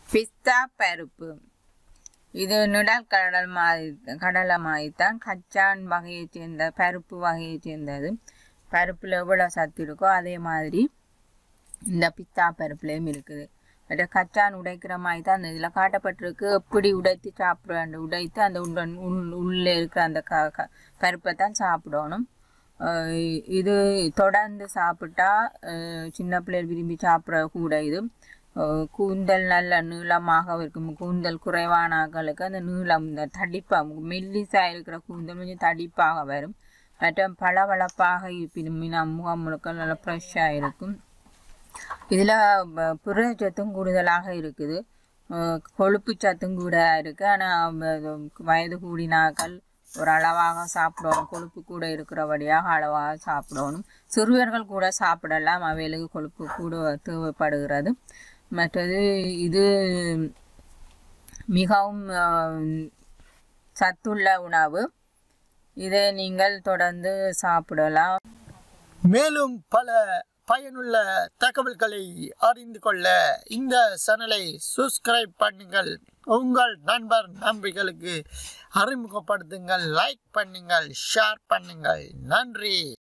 பிஸ்தா பருப்பு இது நிழல் கடல் மாதிரி கடலை மாதிரி தான் கச்சான் வகையைச் சேர்ந்த பருப்பு வகையைச் சேர்ந்தது பருப்பில் எவ்வளோ சத்து இருக்கோ அதே மாதிரி இந்த பிஸ்தா பருப்புலேயும் இருக்குது அது கச்சான் உடைக்கிற மாதிரி தான் அந்த இதில் காட்டப்பட்டிருக்கு எப்படி உடைத்து சாப்பிட உடைத்து அந்த உள்ள உள் உள்ளே இருக்கிற அந்த க க பருப்பை தான் சாப்பிடணும் அஹ் இது தொடர்ந்து சாப்பிட்டா அஹ் சின்ன பிள்ளைகள் விரும்பி சாப்பிட கூட இது அஹ் கூந்தல் நல்ல நீளமாக இருக்கும் கூந்தல் குறைவான ஆட்களுக்கு அந்த நீளம் இந்த தடிப்பாக மெல்லிசாக இருக்கிற கூந்தல் கொஞ்சம் தடிப்பாக வரும் மற்றும் பளபளப்பாக இருப்பினும் முகம் முழுக்க நல்லா ஃப்ரெஷ்ஷாக இருக்கும் இதில் புரதச்சத்தும் கூடுதலாக இருக்குது அஹ் கொழுப்பு சத்தும் கூட இருக்குது ஆனால் வயது கூடினாக்கள் ஒரு அளவாக சாப்பிடணும் கொழுப்பு கூட இருக்கிறபடியாக அளவாக சாப்பிடணும் சிறுவர்கள் கூட சாப்பிடலாம் அவைகளுக்கு கொழுப்பு கூட தேவைப்படுகிறது மற்றது இது மிகவும் அஹ், சத்துள்ள உணவு இதை நீங்கள் தொடர்ந்து சாப்பிடலாம் மேலும் பல பயனுள்ள தகவல்களை அறிந்து கொள்ள இந்த சேனலை சப்ஸ்கிரைப் பண்ணுங்கள் உங்கள் நண்பர் நம்பிகளுக்கு அறிமுகப்படுத்துங்கள் லைக் பண்ணுங்கள் ஷேர் பண்ணுங்கள் நன்றி